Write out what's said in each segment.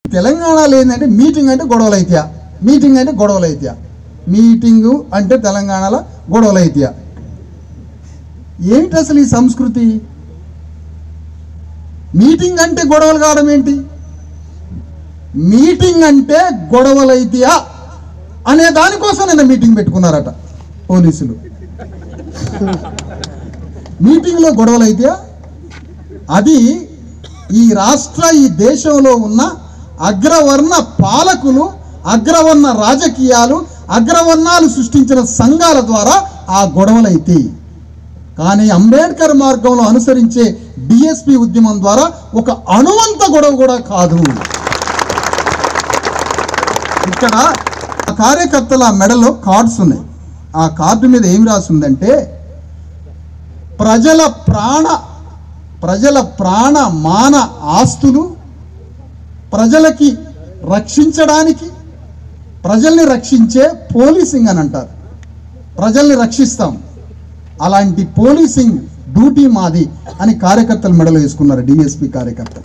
తెలంగాణలో ఏంటంటే మీటింగ్ అంటే గొడవలు అయితాయా మీటింగ్ అంటే గొడవలు అయితాయా మీటింగు అంటే తెలంగాణలో గొడవలు అయితాయా ఏమిటి అసలు ఈ సంస్కృతి మీటింగ్ అంటే గొడవలు కావడం ఏంటి మీటింగ్ అంటే గొడవలు అయితాయా అనే దానికోసం నిన్న మీటింగ్ పెట్టుకున్నారట పోలీసులు మీటింగ్లో గొడవలు అయితాయా అది ఈ రాష్ట్ర ఈ దేశంలో ఉన్న అగ్రవర్ణ పాలకులు అగ్రవర్ణ రాజకీయాలు అగ్రవర్ణాలు సృష్టించిన సంఘాల ద్వారా ఆ గొడవలైతే కానీ అంబేద్కర్ మార్గంలో అనుసరించే డిఎస్పి ఉద్యమం ద్వారా ఒక అణువంత గొడవ కూడా కాదు ఇక్కడ ఆ కార్యకర్తల మెడలో కార్డ్స్ ఉన్నాయి ఆ కార్డు మీద ఏం రాసిందంటే ప్రజల ప్రాణ ప్రజల ప్రాణ మాన ఆస్తులు ప్రజలకి రక్షించడానికి ప్రజల్ని రక్షించే పోలీసింగ్ అని అంటారు ప్రజల్ని రక్షిస్తాం అలాంటి పోలీసింగ్ డ్యూటీ మాది అని కార్యకర్తలు మెడలో వేసుకున్నారు డిఎస్పి కార్యకర్తలు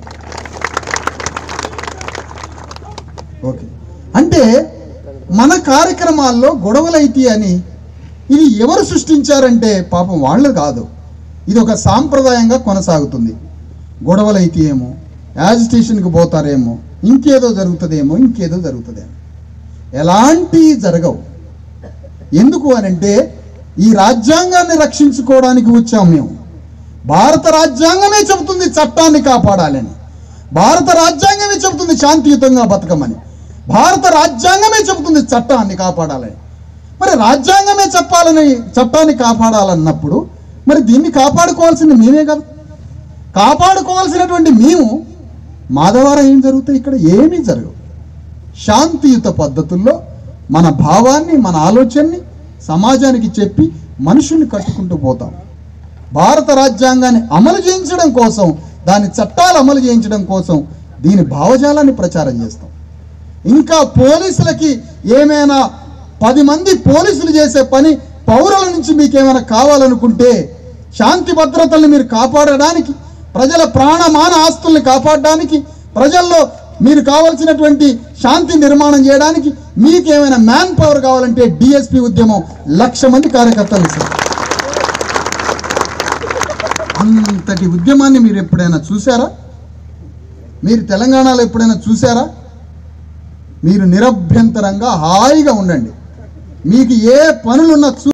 ఓకే అంటే మన కార్యక్రమాల్లో గొడవలైతే అని ఇది ఎవరు సృష్టించారంటే పాపం వాళ్ళు కాదు ఇది ఒక సాంప్రదాయంగా కొనసాగుతుంది గొడవలైతే ఏమో యాజిటేషన్కి పోతారేమో ఇంకేదో జరుగుతుందేమో ఇంకేదో జరుగుతుందేమో ఎలాంటి జరగవు ఎందుకు అని అంటే ఈ రాజ్యాంగాన్ని రక్షించుకోవడానికి వచ్చాం మేము భారత రాజ్యాంగమే చెబుతుంది చట్టాన్ని కాపాడాలని భారత రాజ్యాంగమే చెబుతుంది శాంతియుతంగా బతకమని భారత రాజ్యాంగమే చెబుతుంది చట్టాన్ని కాపాడాలని మరి రాజ్యాంగమే చెప్పాలని చట్టాన్ని కాపాడాలన్నప్పుడు మరి దీన్ని కాపాడుకోవాల్సింది మేమే కదా కాపాడుకోవాల్సినటువంటి మేము మా ద్వారా ఏం జరుగుతాయి ఇక్కడ ఏమీ జరగవు శాంతియుత పద్ధతుల్లో మన భావాన్ని మన ఆలోచనని సమాజానికి చెప్పి మనుషుల్ని కట్టుకుంటూ పోతాం భారత రాజ్యాంగాన్ని అమలు చేయించడం కోసం దాని చట్టాలు అమలు చేయించడం కోసం దీని భావజాలాన్ని ప్రచారం చేస్తాం ఇంకా పోలీసులకి ఏమైనా పది మంది పోలీసులు చేసే పని పౌరుల నుంచి మీకు ఏమైనా కావాలనుకుంటే శాంతి భద్రతల్ని మీరు కాపాడడానికి ప్రజల ప్రాణమాన ఆస్తుల్ని కాపాడడానికి ప్రజల్లో మీరు కావాల్సినటువంటి శాంతి నిర్మాణం చేయడానికి మీకు ఏమైనా మ్యాన్ పవర్ కావాలంటే డిఎస్పి ఉద్యమం లక్ష మంది కార్యకర్తలు ఇస్తారు అంతటి ఉద్యమాన్ని మీరు ఎప్పుడైనా చూసారా మీరు తెలంగాణలో ఎప్పుడైనా చూసారా మీరు నిరభ్యంతరంగా హాయిగా ఉండండి మీకు ఏ పనులున్నా చూ